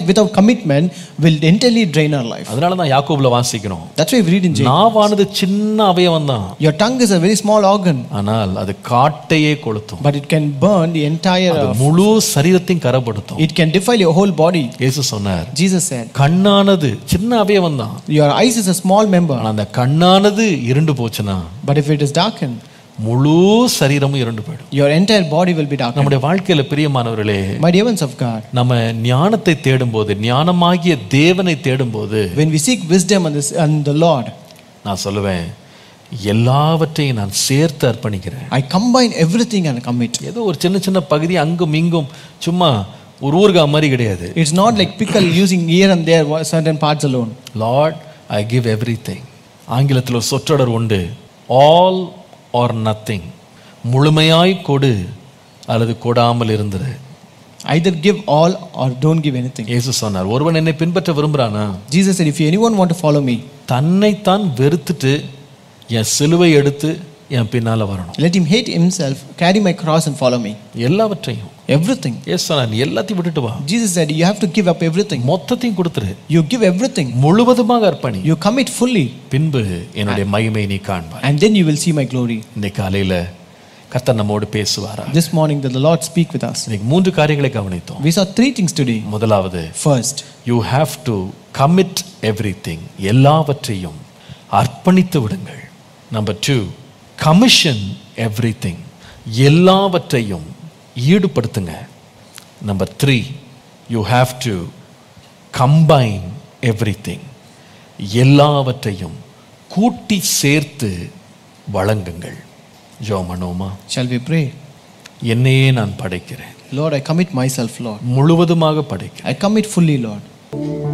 without commitment will entirely drain our life. அதனால தான் யாக்கோபுல வாசிக்கிறோம் That's why we read in James. நாவானது சின்ன அவயவம் தான் Your tongue is a very small organ, ஆனால் அது காட்டையே கொளுத்தும் but it can burn the entire. அது uh, முழு சரீரத்தையும் கரப்படுத்தும் it can defile your whole body. இயேசு சொன்னார் Jesus said, கண்ணானது சின்ன அவயவம் தான் Your eyes is a small member, ஆனா அந்த கண்ணானது இருண்டு போச்சுன்னா but if it is darkened, முழு சரீரமும் இருண்டு போயிடும் your entire body will be darkened. நம்முடைய வாழ்க்கையில பிரியமானவர்களே My dear ones of God, நம்ம ஞானத்தை தேடும்போது ஞானமாகிய தேவனை தேடும்போது when we seek wisdom and, this, and the Lord, நான் சொல்லுவேன் எல்லாவற்றையும் நான் சேர்த்து அர்ப்பணிக்கிறேன் I combine everything and commit. ஏதோ ஒரு சின்ன சின்ன பகுதி அங்கும் இங்கும் சும்மா ஒரு ஊர்கா மாதிரி கிடையாது It's not like pickle using here and there certain parts alone. Lord I give everything ஆங்கிலத்தில் ஒரு சொற்றொடர் உண்டு ஆல் ஆர் நத்திங் முழுமையாய் கொடு அல்லது கொடாமல் இருந்துரு Either give all or don't give anything. இயேசு சொன்னார் ஒருவன் என்னை பின்பற்ற விரும்புகிறானா Jesus said, If anyone want to follow me, தன்னைத்தான் வெறுத்துட்டு என் சிலுவை எடுத்து என் பின்னால வரணும் let him hate himself, carry my cross and follow me. எல்லாவற்றையும் Everything. ஏசு சொன்னார் நீ எல்லாத்தையும் விட்டுட்டு வா Jesus said, You have to give up everything. மொத்தத்தையும் கொடுத்துரு You give everything. முழுவதுமாக அர்ப்பணி You commit fully, பின்பு என்னுடைய மகிமை நீ காண்பாய் and then you will see my glory. இன்னைக்கு காலையில கர்த்தர் நம்மோடு பேசுவாரா This morning, that the Lord speak with us. இன்னைக்கு மூன்று காரியங்களை கவனித்தோம் We saw three things today. முதலாவது First, you have to commit everything எல்லாவற்றையும் அர்ப்பணித்து விடுங்கள் number two commission everything எல்லாவற்றையும் ஈடுபடுத்துங்க number three you have to combine everything எல்லாவற்றையும் கூட்டி சேர்த்து வழங்குங்கள் ஜோ மனோமா shall we pray? என்னையே நான் படைக்கிறேன் Lord, I commit myself, Lord. முழுவதுமாக படைக்கிறேன் I commit fully, Lord.